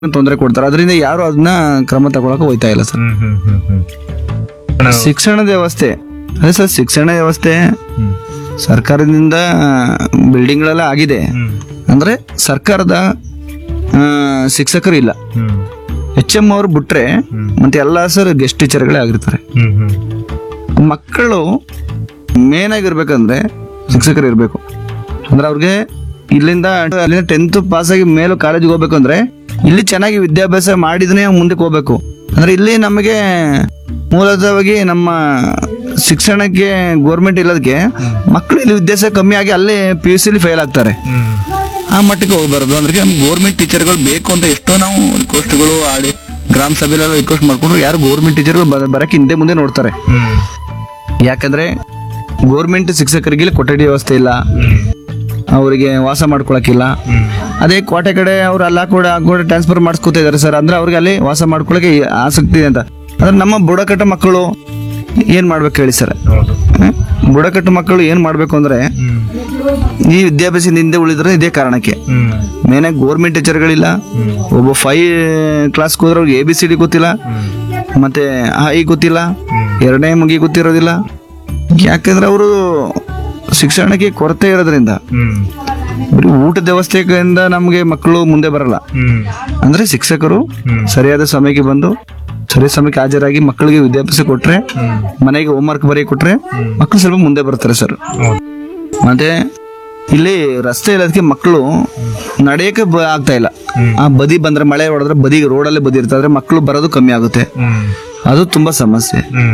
ತೊಂದರೆ ಕೊಡ್ತಾರೆ ಅದರಿಂದ ಯಾರು ಅದನ್ನ ಕ್ರಮ ತಗೊಳಕ್ ಹೋಯ್ತಾ ಇಲ್ಲ ಸರ್ ಹ್ಮ್ ಹ್ಮ್ ಹ್ಮ್ ಹ್ಮ್ ನಾವು- ಶಿಕ್ಷಣದ ವ್ಯವಸ್ಥೆ ಅದೇ ಸರ್ ಶಿಕ್ಷಣ ವ್ಯವಸ್ಥೆ ಹ್ಮ್ ಸರ್ಕಾರದಿಂದ ಬಿಲ್ಡಿಂಗ್ಗಳೆಲ್ಲ ಆಗಿದೆ ಹ್ಮ್ ಅಂದ್ರೆ ಸರ್ಕಾರದ ಆ, ಶಿಕ್ಷಕರು ಇಲ್ಲ ಹ್ಮ್ ಎಚ್ ಎಂ ಅವರು ಬಿಟ್ರೆ ಮತ್ತೆ ಎಲ್ಲ ಸರ್ ಗೆಸ್ಟ್ ಟೀಚರ್ಗಳೇ ಆಗಿರ್ತಾರೆ ಹ್ಮ್ ಹ್ಮ್ ಮಕ್ಕಳು ಮೇನ್ ಆಗಿರ್ಬೇಕಂದ್ರೆ ಶಿಕ್ಷಕರು ಇರಬೇಕು ಅಂದ್ರೆ ಅವ್ರಿಗೆ ಇಲ್ಲಿಂದ ಅಲ್ಲಿಂದ ಟೆಂತ್ ಪಾಸ್ ಆಗಿ ಮೇಲೂ ಕಾಲೇಜಿಗೆ ಹೋಗ್ಬೇಕು ಅಂದ್ರೆ ಇಲ್ಲಿ ಚೆನ್ನಾಗಿ ವಿದ್ಯಾಭ್ಯಾಸ ಮಾಡಿದ್ರೆ ಮುಂದಕ್ಕೆ ಹೋಗ್ಬೇಕು ಅಂದ್ರೆ ಇಲ್ಲಿ ನಮಗೆ ಮೂಲತಃವಾಗಿ ನಮ್ಮ ಶಿಕ್ಷಣಕ್ಕೆ ಗೋರ್ಮೆಂಟ್ ಇಲ್ಲದಕ್ಕೆ ಮಕ್ಕಳು ಇಲ್ಲಿ ವಿದ್ಯಾಭ್ಯಾಸ ಕಮ್ಮಿ ಆಗಿ ಅಲ್ಲೇ ಪಿ ಯು ಸಿಲಿ ಫೇಲ್ ಆಗ್ತಾರೆ ಹ್ಮ್ ಆ ಮಟ್ಟಕ್ಕೆ ಹೋಗ್ಬಾರ್ದು ಅಂದ್ರೆ ಗೋರ್ಮೆಂಟ್ ಟೀಚರ್ಗಳು ಬೇಕು ಅಂತ ಎಷ್ಟೋ ನಾವು ರಿಕ್ವೆಸ್ಟ್ಗಳು ಆಡಿ ಗ್ರಾಮ ಸಭೆಲೆಲ್ಲ ರಿಕ್ವೆಸ್ಟ್ ಮಾಡ್ಕೊಂಡ್ರು ಯಾರು ಗೋರ್ಮೆಂಟ್ ಟೀಚರ್ಗಳು ಬರಕ್ಕೆ ಹಿಂದೆ ಮುಂದೆ ನೋಡ್ತಾರೆ ಹ್ಮ್ ಯಾಕಂದ್ರೆ ಗೋರ್ಮೆಂಟ್ ಶಿಕ್ಷಕರಿಗೆ ಇಲ್ಲಿ ಕೊಠಡಿ ವ್ಯವಸ್ಥೆ ಇಲ್ಲ ಅವರಿಗೆ ವಾಸ ಮಾಡ್ಕೊಳಕ್ಕಿಲ್ಲ ಹ್ಮ್ ಅದೇ ಕೋಟೆ ಕಡೆ ಅವ್ರು ಅಲ್ಲ ಕೂಡ ಕೂಡ ಟ್ರಾನ್ಸ್ಫರ್ ಮಾಡಿಸ್ಕೊತಾ ಇದಾರೆ ಸರ್ ಅಂದ್ರೆ ಅವ್ರಿಗೆ ಅಲ್ಲಿ ವಾಸ ಮಾಡ್ಕೊಳಕ್ಕೆ ಆಸಕ್ತಿ ಇದೆ ಅಂತ ಅಂದ್ರೆ ನಮ್ಮ ಬುಡಕಟ್ಟು ಮಕ್ಕಳು ಏನ್ ಮಾಡ್ಬೇಕು ಹೇಳಿ ಸರ್ ಹೌದು ಹ್ಮ್? ಬುಡಕಟ್ಟು ಮಕ್ಕಳು ಏನ್ ಮಾಡ್ಬೇಕು ಅಂದ್ರೆ ಹ್ಮ್ ಈ ವಿದ್ಯಾಭ್ಯಾಸದಿಂದ ಹಿಂದೆ ಉಳಿದ್ರೆ ಇದೇ ಕಾರಣಕ್ಕೆ ಹ್ಮ್ ಮೇನ್ ಆಗಿ ಗೋರ್ಮೆಂಟ್ ಟೀಚರ್ಗಳಿಲ್ಲ ಒಬ್ಬ ಫೈ ಕ್ಲಾಸ್ ಹೋದ್ರೆ ಅವ್ರಿಗೆ ಎ ಬಿ ಸಿ ಡಿ ಗೊತ್ತಿಲ್ಲ ಮತ್ತೆ ಐ ಗೊತ್ತಿಲ್ಲ ಎರಡನೇ ಮುಗಿ ಗೊತ್ತಿರೋದಿಲ್ಲ ಯಾಕಂದ್ರೆ ಅವರು ಶಿಕ್ಷಣಕ್ಕೆ ಕೊರತೆ ಇರೋದ್ರಿಂದ ಹ್ಮ್ ಬರೀ ಊಟದ ವ್ಯವಸ್ಥೆಯಿಂದ ನಮಗೆ ಮಕ್ಕಳು ಮುಂದೆ ಬರಲ್ಲ ಹ್ಮ್ ಅಂದ್ರೆ ಶಿಕ್ಷಕರು ಸರಿಯಾದ ಸಮಯಕ್ಕೆ ಬಂದು ಸರಿ ಸಮಯಕ್ಕೆ ಹಾಜರಾಗಿ ಮಕ್ಕಳಿಗೆ ವಿದ್ಯಾಭ್ಯಾಸ ಕೊಟ್ರೆ ಮನೆಗೆ ಹೋಮ್ವರ್ಕ್ ಬರೀ ಕೊಟ್ರೆ ಮಕ್ಕಳು ಸ್ವಲ್ಪ ಮುಂದೆ ಬರ್ತಾರೆ ಸರ್ ಹೌದು ಮತ್ತೆ ಇಲ್ಲಿ ರಸ್ತೆ ಇಲ್ಲದಕ್ಕೆ ಮಕ್ಕಳು ನಡೆಯಕ್ಕೆ ಬ- ಆಗ್ತಾ ಇಲ್ಲ ಆ ಬದಿ ಬಂದ್ರೆ ಮಳೆ ಹೊಡೆದ್ರೆ ಬದಿ ರೋಡಲ್ಲೇ ಬದಿ ಇರ್ತದೆ ಆದ್ರೆ ಮಕ್ಕಳು ಬರೋದು ಕಮ್ಮಿ ಆಗುತ್ತೆ ಹ್ಮ್ ಅದು ತುಂಬಾ ಸಮಸ್ಯೆ ಹ್ಮ್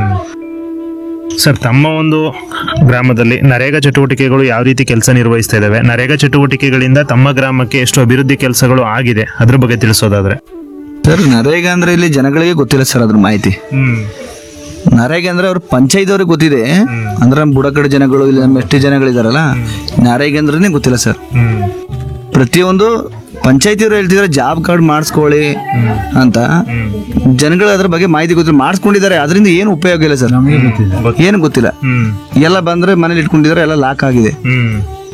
ಸರ್ ತಮ್ಮ ಒಂದು ಗ್ರಾಮದಲ್ಲಿ ನರೇಗಾ ಚಟುವಟಿಕೆಗಳು ಯಾವ ರೀತಿ ಕೆಲಸ ನಿರ್ವಹಿಸ್ತಾ ಇದಾವೆ ನರೇಗಾ ಚಟುವಟಿಕೆಗಳಿಂದ ತಮ್ಮ ಗ್ರಾಮಕ್ಕೆ ಎಷ್ಟು ಅಭಿವೃದ್ಧಿ ಕೆಲಸಗಳು ಆಗಿದೆ ಅದ್ರ ಬಗ್ಗೆ ತಿಳಿಸೋದಾದ್ರೆ ಸರ್ ನರೇಗಾ ಅಂದ್ರೆ ಇಲ್ಲಿ ಜನಗಳಿಗೆ ಗೊತ್ತಿಲ್ಲ ಸರ್ ಅದ್ರ ಮಾಹಿತಿ ಹ್ಮ್ ನರೇಗಾ ಅಂದ್ರೆ ಅವ್ರ ಪಂಚಾಯತ್ ಅವ್ರಿಗೆ ಗೊತ್ತಿದೆ ಅಂದ್ರೆ ನಮ್ಮ ಬುಡಕಡೆ ಜನಗಳು ಇಲ್ಲಿ ನಮ್ಮ ಎಷ್ಟಿ ಜನಗಳಿದಾರಲ್ಲ ನರೇಗಾ ಅಂದ್ರೇನೆ ಗೊತ್ತಿಲ್ಲ ಸರ್ ಹ್ಮ್ ಪ್ರತಿಯೊಂದು ಪಂಚಾಯತಿಯವರು ಹೇಳ್ತಿದ್ದಾರೆ ಜಾಬ್ ಕಾರ್ಡ್ ಮಾಡಿಸ್ಕೊಳ್ಳಿ ಅಂತ ಜನಗಳು ಅದ್ರ ಬಗ್ಗೆ ಮಾಹಿತಿ ಗೊತ್ತಿಲ್ಲ ಮಾಡಿಸ್ಕೊಂಡಿದ್ದಾರೆ ಅದರಿಂದ ಏನು ಉಪಯೋಗ ಇಲ್ಲ ಸರ್ ಏನು ಗೊತ್ತಿಲ್ಲ ಹ್ಮ್ ಎಲ್ಲ ಬಂದ್ರೆ ಮನೇಲಿ ಇಟ್ಕೊಂಡಿದ್ದಾರೆ ಎಲ್ಲ ಲಾಕ್ ಆಗಿದೆ ಹ್ಮ್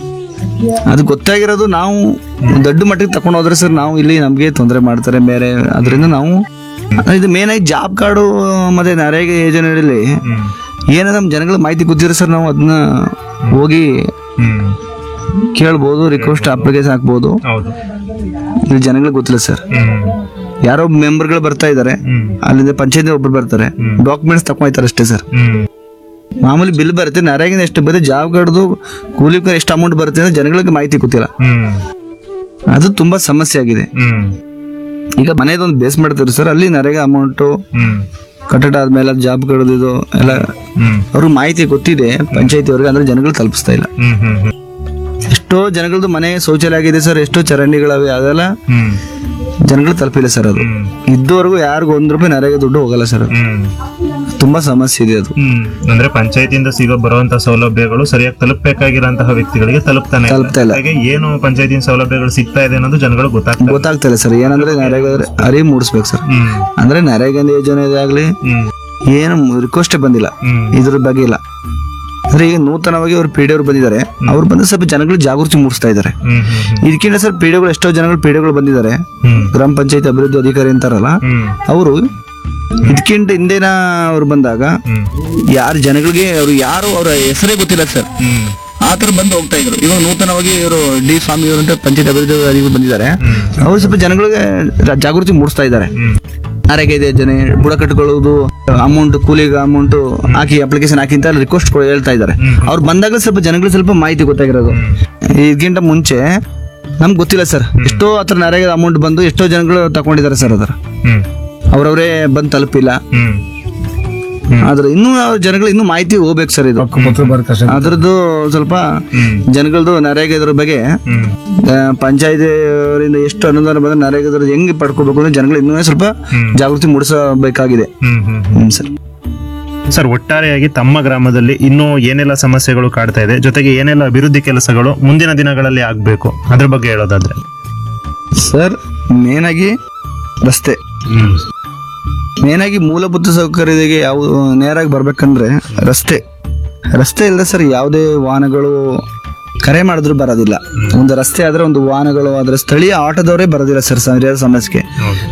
ಅದು ಗೊತ್ತಾಗಿರೋದು ನಾವು ದೊಡ್ಡ ಮಟ್ಟಿಗೆ ತಗೊಂಡು ಹೋದ್ರೆ ಸರ್ ನಾವು ಇಲ್ಲಿ ನಮಗೆ ತೊಂದರೆ ಮಾಡ್ತಾರೆ ಬೇರೆ ಅದರಿಂದ ನಾವು ಇದು ಮೇನ್ ಆಗಿ ಜಾಬ್ ಕಾರ್ಡು ಮತ್ತೆ ನರೇಗಾ ಯೋಜನೆಯಲ್ಲಿ ಹ್ಮ್ ಏನೋ ನಮ್ಮ ಜನಗಳ ಮಾಹಿತಿ ಗೊತ್ತಿರೋ ಸರ್ ನಾವು ಅದನ್ನ ಹೋಗಿ ಹ್ಮ್ ಕೇಳ್ಬೋದು ರಿಕ್ವೆಸ್ಟ್ ಅಪ್ಲಿಕೇಶನ್ ಹಾಕ್ಬೋದು ಹೌದು ಇಲ್ಲಿ ಜನಗಳಿಗೆ ಗೊತ್ತಿಲ್ಲ ಸರ್ ಹ್ಮ್ ಯಾರೋ ಮೆಂಬರ್ಗಳು ಬರ್ತಾ ಇದ್ದಾರೆ ಹ್ಮ್ ಅಲ್ಲಿಂದ ಪಂಚಾಯತ್ ಒಬ್ರು ಬರ್ತಾರೆ ಡಾಕ್ಯುಮೆಂಟ್ಸ್ ತಗೊಂಡ್ತಾರೆ ಅಷ್ಟೇ ಸರ್ ಹ್ಮ್ ಮಾಮೂಲಿ ಬಿಲ್ ಬರುತ್ತೆ ನರೇಗಿಂದ ಎಷ್ಟು ಬರುತ್ತೆ ಜಾಬ್ ಕಾರ್ಡ್ದು ಕೂಲಿ ಎಷ್ಟು ಅಮೌಂಟ್ ಬರುತ್ತೆ ಅಂತ ಜನಗಳಿಗೆ ಮಾಹಿತಿ ಗೊತ್ತಿಲ್ಲ ಹ್ಮ್ ಅದು ತುಂಬಾ ಸಮಸ್ಯೆ ಆಗಿದೆ ಹ್ಮ್ ಈಗ ಮನೆದೊಂದು ಬೇಸ್ ಮಾಡ್ತಾರೆ ಸರ್ ಅಲ್ಲಿ ನರೇಗಾ ಅಮೌಂಟು ಹ್ಮ್ ಕಟ್ಟಡ ಆದ್ಮೇಲೆ ಜಾಬ್ ಕಾರ್ಡ್ದು ಎಲ್ಲ ಹ್ಮ್ ಅವ್ರಿಗೆ ಮಾಹಿತಿ ಗೊತ್ತಿದೆ ಪಂಚಾಯತಿ ಅವ್ರಿಗೆ ಅಂದ್ರೆ ಜನಗಳು ತಲುಪಿಸ್ತಾ ಇಲ್ಲ ಹ್ಮ್ ಹ್ಮ್ ಹ್ಮ್ ಎಷ್ಟೋ ಜನಗಳದ್ದು ಮನೆ ಶೌಚಾಲಯ ಆಗಿದೆ ಸರ್ ಎಷ್ಟೋ ಚರಂಡಿಗಳವೆ ಅದೆಲ್ಲ ಹ್ಮ್ ಜನಗಳು ತಲುಪಿಲ್ಲ ಸರ್ ಅದು ಹ್ಮ್ ಇದ್ದವರೆಗೂ ಯಾರಿಗೂ ಒಂದ್ ರೂಪಾಯಿ ನರೇಗಾ ದುಡ್ಡು ಹೋಗಲ್ಲ ಸರ್ ಅದು. ಹ್ಮ್ ತುಂಬಾ ಸಮಸ್ಯೆ ಇದೆ ಅದು ಹ್ಮ್ ಅಂದ್ರೆ ಪಂಚಾಯತಿಯಿಂದ ಸಿಗೋ ಬರುವಂತಹ ಸೌಲಭ್ಯಗಳು ಸರಿಯಾಗಿ ತಲುಪಬೇಕಾಗಿರೋಂತಹ ವ್ಯಕ್ತಿಗಳಿಗೆ ತಲುಪ್ತಾನೆ ಇಲ್ಲ. ತಲುಪ್ತಾ ಇಲ್ಲ. ಹಾಗೆ ಏನು ಪಂಚಾಯತಿನ ಸೌಲಭ್ಯಗಳು ಸಿಗ್ತಾ ಇದೆ ಅನ್ನೋದು ಜನಗಳು ಗೊತ್ತಾಗ್ತದೆ ಗೊತ್ತಾಗ್ತಾ ಇಲ್ಲ ಸರ್ ಏನಂದ್ರೆ ನರೇಗಾ ಅರಿವು ಮೂಡಿಸ್ಬೇಕು ಸರ್ ಹ್ಮ್ ಅಂದ್ರೆ ನರೇಗಾ ಯೋಜನೆ ಇದಾಗ್ಲಿ ಹ್ಮ್ ಏನು ರಿಕ್ವೆಸ್ಟೇ ಬಂದಿಲ್ಲ ಹ್ಮ್ ಇದ್ರ ಬಗ್ಗೆ ಇಲ್ಲ ಅಂದ್ರೆ ಈಗ ನೂತನವಾಗಿ ಅವ್ರು ಪಿ ಅವರು ಬಂದಿದ್ದಾರೆ ಅವ್ರು ಬಂದು ಸ್ವಲ್ಪ ಜನಗಳು ಜಾಗೃತಿ ಮೂಡಿಸ್ತಾ ಇದ್ದಾರೆ ಹ್ಮ್ ಹ್ಮ್ ಇದಕ್ಕಿಂತ ಸರ್ ಪಿ ಎಷ್ಟೋ ಜನಗಳು ಪಿ ಬಂದಿದ್ದಾರೆ ಹ್ಮ್ ಗ್ರಾಮ ಪಂಚಾಯತ್ ಅಭಿವೃದ್ಧಿ ಅಧಿಕಾರಿ ಅಂತಾರಲ್ಲ ಹ್ಮ್ ಅವರು ಇದಕ್ಕಿಂತ ಹಿಂದಿನ ಅವ್ರು ಬಂದಾಗ ಹ್ಮ್ ಯಾರು ಜನಗಳಿಗೆ ಅವ್ರು ಯಾರು ಅವರ ಹೆಸರೇ ಗೊತ್ತಿಲ್ಲ ಸರ್ ಹ್ಮ್ ಆ ತರ ಬಂದು ಹೋಗ್ತಾ ಇದ್ರು ಇವಾಗ ನೂತನವಾಗಿ ಇವರು ಡಿ ಸ್ವಾಮಿ ಅವರು ಅಂತ ಪಂಚಾಯತ್ ಅಭಿವೃದ್ಧಿ ಅಧಿಕಾರಿ ಬಂದಿದ್ದಾರೆ ಅವರು ಸ್ವಲ್ಪ ಜನಗಳಿಗೆ ರ- ಜಾಗೃತಿ ಮೂಡಿಸ್ತಾ ಇದ್ದಾರೆ ಹ್ಮ್ ಆರೋಗ್ಯ ಯೋಜನೆ ಬುಡಕಟ್ಟುಕೊಳ್ಳುವುದು ಅಮೌಂಟ್ ಕೂಲಿಗೆ ಅಮೌಂಟ್ ಹಾಕಿ ಅಪ್ಲಿಕೇಶನ್ ಹಾಕಿ ಅಂತ ರಿಕ್ವೆಸ್ಟ್ ಹೇಳ್ತಾ ಇದ್ದಾರೆ ಅವ್ರು ಬಂದಾಗ ಸ್ವಲ್ಪ ಜನಗಳಿಗೆ ಸ್ವಲ್ಪ ಮಾಹಿತಿ ಗೊತ್ತಾಗಿರೋದು ಇದಕ್ಕಿಂತ ಮುಂಚೆ ನಮ್ಗೆ ಗೊತ್ತಿಲ್ಲ ಸರ್ ಎಷ್ಟೋ ಹತ್ರ ನರೇಗಾ ಅಮೌಂಟ್ ಬಂದು ಎಷ್ಟೋ ಜನಗಳು ತಗೊಂಡಿದ್ದಾರೆ ಸರ್ ಅದರ ಹ್ಮ್ ಅವ್ರವರೇ ಬಂದು ತಲುಪಿಲ್ಲ ಹ್ಮ್ ಆದ್ರೆ ಇನ್ನೂ ಅವ್ರ ಜನಗಳು ಇನ್ನೂ ಮಾಹಿತಿ ಹೋಗ್ಬೇಕು ಸರ್ ಇದು ಅದ್ರದ್ದು ಸ್ವಲ್ಪ ಜನಗಳದ್ದು ನರೇಗಾ ಇದ್ರ ಬಗ್ಗೆ ಹ್ಮ್ ಪಂಚಾಯತಿ ಅವರಿಂದ ಎಷ್ಟು ಅನುದಾನ ಬಂದ್ರೆ ನರೇಗಾದ್ರದ್ದು ಹೆಂಗೆ ಪಡ್ಕೋಬೇಕು ಅಂದ್ರೆ ಜನಗಳು ಇನ್ನೂ ಸ್ವಲ್ಪ ಜಾಗೃತಿ ಮೂಡಿಸಬೇಕಾಗಿದೆ ಹ್ಮ್ ಹ್ಮ್ ಹ್ಮ್ ಸರ್ ಸರ್ ಒಟ್ಟಾರೆಯಾಗಿ ತಮ್ಮ ಗ್ರಾಮದಲ್ಲಿ ಇನ್ನೂ ಏನೆಲ್ಲ ಸಮಸ್ಯೆಗಳು ಕಾಡ್ತಾ ಇದೆ ಜೊತೆಗೆ ಏನೆಲ್ಲ ಅಭಿವೃದ್ಧಿ ಕೆಲಸಗಳು ಮುಂದಿನ ದಿನಗಳಲ್ಲಿ ಆಗ್ಬೇಕು ಅದ್ರ ಬಗ್ಗೆ ಹೇಳೋದಾದ್ರೆ ಸರ್ ಮೇನ್ ಆಗಿ ರಸ್ತೆ ಮೇನ್ ಆಗಿ ಮೂಲಭೂತ ಸೌಕರ್ಯಕ್ಕೆ ಯಾವ ನೇರಾಗಿ ಬರ್ಬೇಕಂದ್ರೆ ರಸ್ತೆ ರಸ್ತೆ ಇಲ್ಲದೆ ಸರ್ ಯಾವುದೇ ವಾಹನಗಳು ಕರೆ ಮಾಡಿದ್ರು ಬರೋದಿಲ್ಲ ಒಂದು ರಸ್ತೆ ಆದ್ರೆ ಒಂದು ವಾಹನಗಳು ಆದ್ರೆ ಸ್ಥಳೀಯ ಆಟೋದವರೇ ಬರೋದಿಲ್ಲ ಸರ್ ಸರಿಯಾದ ಸಮಸ್ಯೆಗೆ